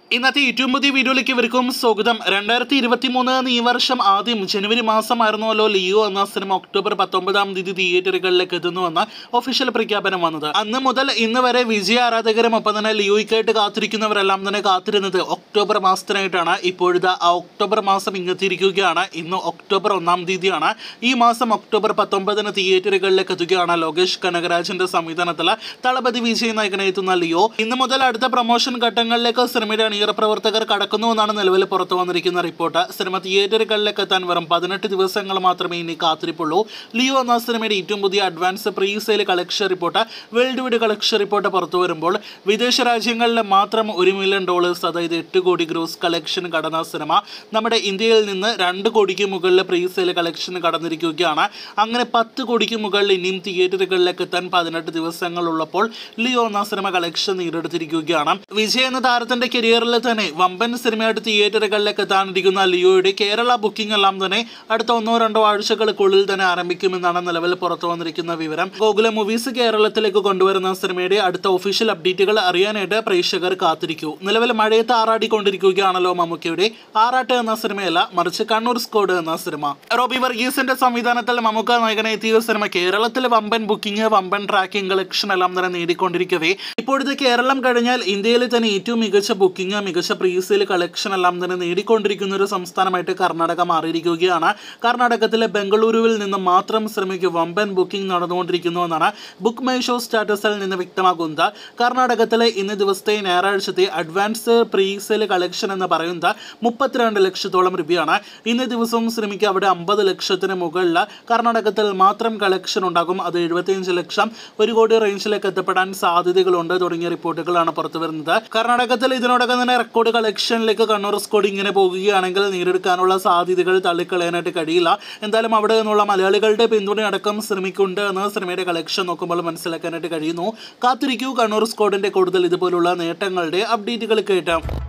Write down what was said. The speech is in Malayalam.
ഇന്നത്തെ ഏറ്റവും പുതിയ വീഡിയോയിലേക്ക് ഇവർക്കും സ്വാഗതം രണ്ടായിരത്തി ഇരുപത്തി മൂന്ന് ഈ വർഷം ആദ്യം ജനുവരി മാസമായിരുന്നല്ലോ ലിയോ എന്ന സിനിമ ഒക്ടോബർ പത്തൊമ്പതാം തീയതി തിയേറ്ററുകളിലേക്ക് എത്തുന്നുവെന്ന് ഒഫീഷ്യൽ പ്രഖ്യാപനം വന്നത് അന്ന് മുതൽ ഇന്ന് വരെ വിജയ ആരാധകരും ഒപ്പം തന്നെ ലിയോയ്ക്കായിട്ട് കാത്തിരിക്കുന്നവരെല്ലാം തന്നെ കാത്തിരുന്നത് ഒക്ടോബർ മാസത്തിനായിട്ടാണ് ഇപ്പോഴത്തെ ആ ഒക്ടോബർ മാസം ഇങ്ങെത്തിയിരിക്കുകയാണ് ഇന്ന് ഒക്ടോബർ ഒന്നാം തീയതിയാണ് ഈ മാസം ഒക്ടോബർ പത്തൊമ്പതിന് തിയേറ്ററുകളിലേക്ക് എത്തുകയാണ് ലോകേഷ് കനകരാജിന്റെ സംവിധാനത്തിൽ തളപതി വിജയ് നായകനെ എത്തുന്ന ലിയോ ഇന്ന് മുതൽ അടുത്ത പ്രൊമോഷൻ ഘട്ടങ്ങളിലേക്ക് സിനിമയുടെ അണിയറ പ്രവർത്തകർ കടക്കുന്നുവെന്നാണ് നിലവിൽ പുറത്തു വന്നിരിക്കുന്ന റിപ്പോർട്ട് സിനിമ തിയേറ്ററുകളിലേക്ക് എത്താൻ വെറും പതിനെട്ട് ദിവസങ്ങൾ മാത്രമേ ഇനി കാത്തിരിപ്പുള്ളൂ ലിയോ എന്ന സിനിമയുടെ ഏറ്റവും പുതിയ advance pre sale collection report worldwide collection report പുറത്തു വരുമ്പോൾ വിദേശ രാജ്യങ്ങളിൽ മാത്രം ഒരു മില്യൺ ഡോളേഴ്സ് അതായത് എട്ട് കോടി ഗ്രോസ് കളക്ഷൻ കടന്ന സിനിമ നമ്മുടെ ഇന്ത്യയിൽ നിന്ന് രണ്ട് കോടിക്ക് മുകളിൽ പ്രീ സെയിൽ കളക്ഷൻ കടന്നിരിക്കുകയാണ് അങ്ങനെ പത്ത് കോടിക്ക് മുകളിൽ ഇനിയും തിയേറ്ററുകളിലേക്ക് എത്താൻ പതിനെട്ട് ദിവസങ്ങളുള്ളപ്പോൾ ലിയോ എന്ന സിനിമ കളക്ഷൻ നേടിയെടുത്തിരിക്കുകയാണ് വിജയ് എന്ന താരത്തിന്റെ കരിയറിൽ തന്നെ വമ്പൻ സിനിമയായിട്ട് തിയേറ്ററുകളിലേക്ക് എത്താനിരിക്കുന്ന ലിയോയുടെ കേരള ബുക്കിംഗ് എല്ലാം തന്നെ അടുത്ത ഒന്നോ രണ്ടോ ആഴ്ചകൾക്കുള്ളിൽ തന്നെ ആരംഭിക്കുമെന്നാണ് നിലവിൽ പുറത്തു വന്നിരിക്കുന്ന വിവരം ഗോകുല മൂവീസ് കേരളത്തിലേക്ക് കൊണ്ടുവരുന്ന സിനിമയുടെ അടുത്ത ഒഫീഷ്യൽ അപ്ഡേറ്റുകൾ അറിയാനായിട്ട് പ്രേക്ഷകർ കാത്തിരിക്കൂ നിലവിൽ മഴയത്ത് ആറാടിക്കൊണ്ടിരിക്കുകയാണല്ലോ മമ്മൂക്കയുടെ ആറാട്ട് എന്ന സിനിമയല്ല മറിച്ച് കണ്ണൂർ സ്കോഡ് എന്ന സിനിമ റോബി വർഗീസിന്റെ സംവിധാനത്തിൽ മമ്മൂക്ക നായകനെ എത്തിയ സിനിമ കേരളത്തിൽ വമ്പൻ ബുക്കിംഗ് വമ്പൻ ട്രാക്കിംഗ് കളക്ഷൻ എല്ലാം തന്നെ നേടിക്കൊണ്ടിരിക്കവേ ഇപ്പോഴത്തെ കേരളം കഴിഞ്ഞാൽ ഇന്ത്യയിൽ തന്നെ ഏറ്റവും മികച്ച ബുക്കിംഗ് മികച്ച പ്രീസെയിൽ കളക്ഷൻ എല്ലാം തന്നെ നേടിക്കൊണ്ടിരിക്കുന്ന ഒരു സംസ്ഥാനമായിട്ട് കർണാടക മാറിയിരിക്കുകയാണ് കർണാടകത്തിലെ ബംഗളൂരുവിൽ നിന്ന് മാത്രം ശ്രമിക്ക് വമ്പൻ ബുക്കിംഗ് നടന്നുകൊണ്ടിരിക്കുന്നു എന്നാണ് ബുക്ക് മൈ ഷോ സ്റ്റാറ്റസിൽ നിന്ന് വ്യക്തമാക്കുന്നത് കർണാടകത്തിലെ ഇന്ന് ദിവസത്തെ ഞായറാഴ്ചത്തെ അഡ്വാൻസ് പ്രീസെയിൽ കളക്ഷൻ എന്ന് പറയുന്നത് മുപ്പത്തിരണ്ട് ലക്ഷത്തോളം രൂപയാണ് ഇന്ന് ദിവസവും ശ്രമിക്ക് അവിടെ അമ്പത് ലക്ഷത്തിന് മുകളിൽ കർണാടകത്തിൽ മാത്രം കളക്ഷൻ ഉണ്ടാകും അത് എഴുപത്തിയഞ്ച് ലക്ഷം ഒരു കോടി റേഞ്ചിലേക്ക് എത്തപ്പെടാൻ സാധ്യതകളുണ്ട് തുടങ്ങിയ റിപ്പോർട്ടുകളാണ് പുറത്തു വരുന്നത് കർണാടകത്തിൽ ഇതിനോടകം തന്നെ റെക്കോർഡ് കളക്ഷനിലേക്ക് കണ്ണൂർ സ്കോഡ് ഇങ്ങനെ പോകുകയാണെങ്കിൽ നേടിയെടുക്കാനുള്ള സാധ്യതകൾ തള്ളിക്കളയാനായിട്ട് കഴിയില്ല എന്തായാലും അവിടെ നിന്നുള്ള മലയാളികളുടെ പിന്തുണയടക്കം ശ്രമിക്കുന്നുണ്ട് എന്ന് സിനിമയുടെ കളക്ഷൻ നോക്കുമ്പോൾ മനസ്സിലാക്കാനായിട്ട് കഴിയുന്നു കാത്തിരിക്കൂ കണ്ണൂർ സ്കോഡിന്റെ കൂടുതൽ ഇതുപോലുള്ള നേട്ടങ്ങളുടെ അപ്ഡേറ്റുകൾ കേട്ടാം